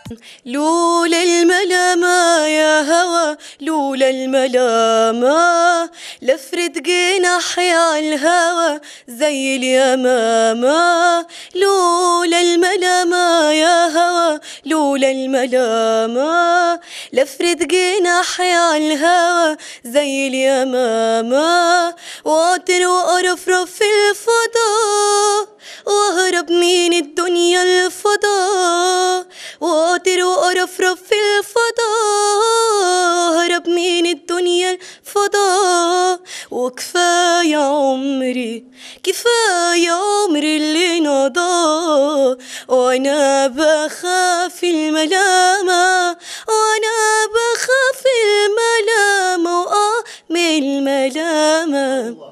لولا الملامة يا هوى لولا الملامة لفرد جناحي على الهوى زي اليمامة لولا الملامة يا هوى لولا الملامة لفرد جناحي على الهوى زي اليمامة واطر وارفرف في الفضاء واهرب من الدنيا الفضاء واطر وارفرف في الفضاء اهرب من الدنيا الفضاء وكفاية عمري كفاية عمري اللي نضاع وانا بخاف الملامة وانا بخاف الملامة واه من الملامة